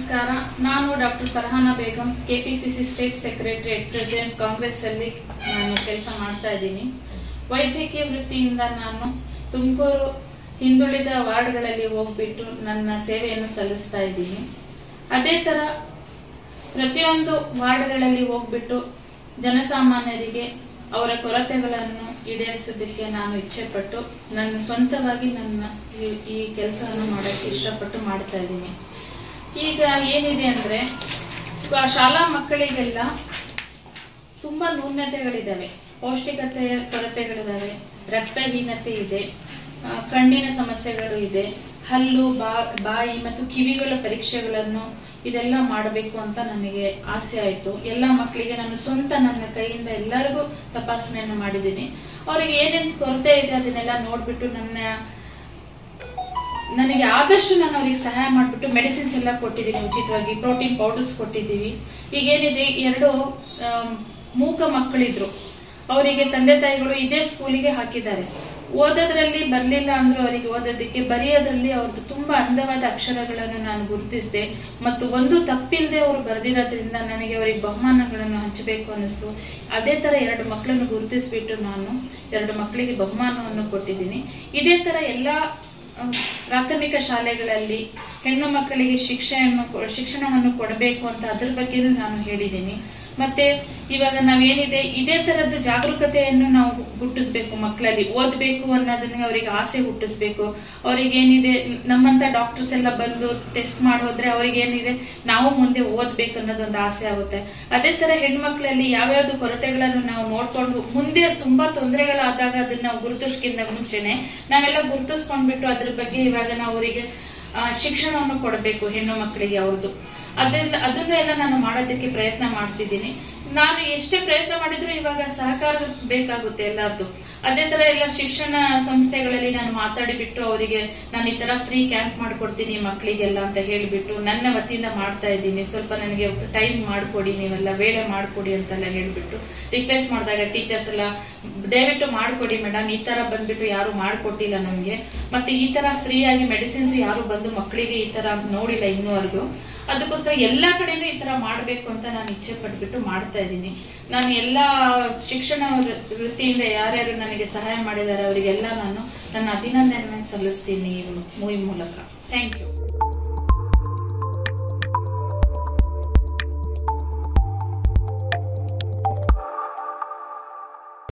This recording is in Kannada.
ನಮಸ್ಕಾರ ನಾನು doctor Farhana Begum KPCC state secretary at president Congress ಅಲ್ಲಿ ನಾನು ಕೆಲಸ ಮಾಡ್ತಾ ಇದ್ದೀನಿ ವೈದ್ಯಕೀಯ ವೃತ್ತಿಯಿಂದ ನಾನು ತುಮಕೂರು ಹಿಂದುಳಿದ ವಾರ್ಡ್ಗಳಲ್ಲಿ ಹೋಗ್ಬಿಟ್ಟು ನನ್ನ ಸೇವೆಯನ್ನು ಸಲ್ಲಿಸ್ತಾ ಇದ್ದೀನಿ ಅದೇ ತರ ಪ್ರತಿಯೊಂದು ವಾರ್ಡ್ಗಳಲ್ಲಿ ಹೋಗ್ಬಿಟ್ಟು ಜನಸಾಮಾನ್ಯರಿಗೆ ಅವರ ಕೊರತೆಗಳನ್ನು ಈಡೇರಿಸೋದಕ್ಕೆ ನಾನು ಇಚ್ಛೆಪಟ್ಟು ನನ್ನ ಸ್ವಂತವಾಗಿ ನನ್ನ ಈ- ಈ ಕೆಲಸವನ್ನು ಮಾಡೋಕ್ಕೆ ಇಷ್ಟಪಟ್ಟು ಮಾಡ್ತಾ ಇದ್ದೀನಿ ಈಗ ಏನಿದೆ ಅಂದ್ರೆ ಸ್ಕ- ಶಾಲಾ ಮಕ್ಕಳಿಗೆಲ್ಲ ತುಂಬಾ ನ್ಯೂನತೆಗಳಿದಾವೆ ಪೌಷ್ಟಿಕತೆಯ ಕೊರತೆಗಳಿದಾವೆ ರಕ್ತಹೀನತೆ ಇದೆ ಆ, ಕಣ್ಣಿನ ಸಮಸ್ಯೆಗಳು ಇದೆ ಹಲ್ಲು ಬಾ ಬಾಯಿ ಮತ್ತು ಕಿವಿಗಳ ಪರೀಕ್ಷೆಗಳನ್ನು ಇದೆಲ್ಲ ಮಾಡಬೇಕು ಅಂತ ನನಗೆ ಆಸೆ ಆಯಿತು ಎಲ್ಲ ಮಕ್ಕಳಿಗೆ ನಾನು ಸ್ವಂತ ನನ್ನ ಕೈಯಿಂದ ಎಲ್ಲರಿಗೂ ತಪಾಸಣೆಯನ್ನು ಮಾಡಿದ್ದೀನಿ ಅವರಿಗೆ ಏನೇನು ಕೊರತೆ ಇದೆ ಅದನ್ನೆಲ್ಲ ನೋಡ್ಬಿಟ್ಟು ನನ್ನ ನನಗೆ ಆದಷ್ಟು ನಾನು ಅವರಿಗೆ ಸಹಾಯ ಮಾಡಿಬಿಟ್ಟು ಮೆಡಿಸಿನ್ಸ್ ಎಲ್ಲ ಕೊಟ್ಟಿದ್ದೀನಿ ಉಚಿತವಾಗಿ ಪ್ರೋಟೀನ್ ಪೌಡರ್ಸ್ ಕೊಟ್ಟಿದ್ದೀವಿ ಈಗೇನಿದೆ ಎರಡು ಆಮ್, ಮೂಕ ಮಕ್ಕಳಿದ್ರು ಅವರಿಗೆ ತಂದೆ ತಾಯಿಗಳು ಇದೇ ಸ್ಕೂಲಿಗೆ ಹಾಕಿದ್ದಾರೆ ಓದೋದ್ರಲ್ಲಿ ಬರ್ಲಿಲ್ಲ ಅಂದ್ರೂ ಅವರಿಗೆ ಓದೋದಕ್ಕೆ ಬರೆಯೋದ್ರಲ್ಲಿ ಅವ್ರದ್ದು ತುಂಬಾ ಅಂದವಾದ ಅಕ್ಷರಗಳನ್ನು ನಾನು ಗುರುತಿಸಿದೆ ಮತ್ತು ಒಂದು ತಪ್ಪಿಲ್ಲದೆ ಅವರು ಬರೆದಿರೋದ್ರಿಂದ ನನಗೆ ಅವರಿಗೆ ಬಹುಮಾನಗಳನ್ನು ಹಂಚಬೇಕು ಅನ್ನಿಸ್ತು ಅದೇ ತರ ಎರಡು ಮಕ್ಕಳನ್ನು ಗುರುತಿಸ್ಬಿಟ್ಟು ನಾನು ಎರಡು ಮಕ್ಕಳಿಗೆ ಬಹುಮಾನವನ್ನು ಕೊಟ್ಟಿದ್ದೀನಿ ಇದೇ ತರ ಎಲ್ಲಾ ಅಹ್, ಪ್ರಾಥಮಿಕ ಶಾಲೆಗಳಲ್ಲಿ ಹೆಣ್ಣು ಮಕ್ಕಳಿಗೆ ಶಿಕ್ಷೆಯನ್ನು ಕೊ- ಶಿಕ್ಷಣವನ್ನು ಕೊಡಬೇಕು ಅಂತ ಅದ್ರ ಬಗ್ಗೆನೂ ನಾನು ಹೇಳಿದ್ದೀನಿ ಮತ್ತೆ ಇವಾಗ ನಾವೇನಿದೆ ಇದೇ ತರದ ಜಾಗರೂಕತೆಯನ್ನು ನಾವು ಹುಟ್ಟಿಸ್ಬೇಕು ಮಕ್ಕಳಲ್ಲಿ ಓದ್ಬೇಕು ಅನ್ನೋದನ್ನ ಅವರಿಗೆ ಆಸೆ ಹುಟ್ಟಿಸ್ಬೇಕು ಅವ್ರಿಗೆ ಏನಿದೆ ನಮ್ಮಂತ ಡಾಕ್ಟರ್ಸ್ ಎಲ್ಲ ಬಂದು ಟೆಸ್ಟ್ ಮಾಡೋದ್ರೆ ಅವ್ರಿಗೆ ಏನಿದೆ ನಾವು ಮುಂದೆ ಓದ್ಬೇಕು ಅನ್ನೋದೊಂದು ಆಸೆ ಆಗುತ್ತೆ ಅದೇ ತರ ಹೆಣ್ಮಕ್ಳಲ್ಲಿ ಯಾವ್ಯಾವ್ದು ಕೊರತೆಗಳನ್ನು ನಾವು ನೋಡ್ಕೊಂಡು ಮುಂದೆ ತುಂಬಾ ತೊಂದರೆಗಳಾದಾಗ ಅದನ್ನ ನಾವು ಗುರುತಿಸ್ಕಿಂತ ಮುಂಚೆನೆ ನಾವೆಲ್ಲ ಗುರುತಿಸ್ಕೊಂಡ್ಬಿಟ್ಟು ಅದ್ರ ಬಗ್ಗೆ ಇವಾಗ ನಾವು ಅವರಿಗೆ ಆ, ಶಿಕ್ಷಣವನ್ನು ಕೊಡಬೇಕು ಹೆಣ್ಣು ಮಕ್ಕಳಿಗೆ ಅವ್ರದ್ದು ಅದನ್ನ ಅದನ್ನ ಎಲ್ಲ ನಾನು ಮಾಡೋದಕ್ಕೆ ಪ್ರಯತ್ನ ಮಾಡ್ತಿದ್ದೀನಿ ನಾನು ಎಷ್ಟೇ ಪ್ರಯತ್ನ ಮಾಡಿದ್ರು ಇವಾಗ ಸಹಕಾರ ಬೇಕಾಗುತ್ತೆ ಎಲ್ಲರದ್ದು ಅದೇ ತರ ಎಲ್ಲ ಶಿಕ್ಷಣ ಸಂಸ್ಥೆಗಳಲ್ಲಿ ನಾನು ಮಾತಾಡಿಬಿಟ್ಟು ಅವರಿಗೆ ನಾನು ಈ ತರ ಫ್ರೀ ಕ್ಯಾಂಪ್ ಮಾಡ್ಕೊಡ್ತೀನಿ ಮಕ್ಕಳಿಗೆಲ್ಲ ಅಂತ ಹೇಳಿಬಿಟ್ಟು ನನ್ನ ವತಿಯಿಂದ ಮಾಡ್ತಾ ಇದ್ದೀನಿ ಸ್ವಲ್ಪ ನನಗೆ ಟೈಮ್ ಮಾಡ್ಕೊಡಿ ನೀವೆಲ್ಲ ವೇಳೆ ಮಾಡ್ಕೊಡಿ ಅಂತೆಲ್ಲ ಹೇಳ್ಬಿಟ್ಟು ರಿಕ್ವೆಸ್ಟ್ ಮಾಡಿದಾಗ ಟೀಚರ್ಸ್ ಎಲ್ಲ ದಯವಿಟ್ಟು ಮಾಡ್ಕೊಡಿ ಮೇಡಮ್ ಈ ತರ ಬಂದ್ಬಿಟ್ಟು ಯಾರು ಮಾಡ್ಕೊಟ್ಟಿಲ್ಲ ನಮ್ಗೆ ಮತ್ತೆ ಈ ತರ ಫ್ರೀ ಆಗಿ ಮೆಡಿಸಿನ್ಸ್ ಯಾರು ಬಂದು ಮಕ್ಕಳಿಗೆ ಈ ತರ ನೋಡಿಲ್ಲ ಇನ್ನೂವರೆಗೂ ಅದಕ್ಕೋಸ್ಕರ ಎಲ್ಲಾ ಕಡೆನೂ ಈ ತರ ಮಾಡ್ಬೇಕು ಅಂತ ನಾನು ಇಚ್ಛೆ ಪಟ್ಬಿಟ್ಟು ಮಾಡ್ತಾ ಇದ್ದೀನಿ ನಾನು ಎಲ್ಲಾ ಶಿಕ್ಷಣ ವೃ- ವೃತ್ತಿಯಿಂದ ಯಾರ್ಯಾರು ನನಗೆ ಸಹಾಯ ಮಾಡಿದ್ದಾರೆ ಅವರಿಗೆಲ್ಲ ನಾನು ನನ್ನ ಅಭಿನಂದನೆ ಸಲ್ಲಿಸ್ತೀನಿ ಈ ಮೂವಿ ಮೂಲಕ ಥ್ಯಾಂಕ್ ಯು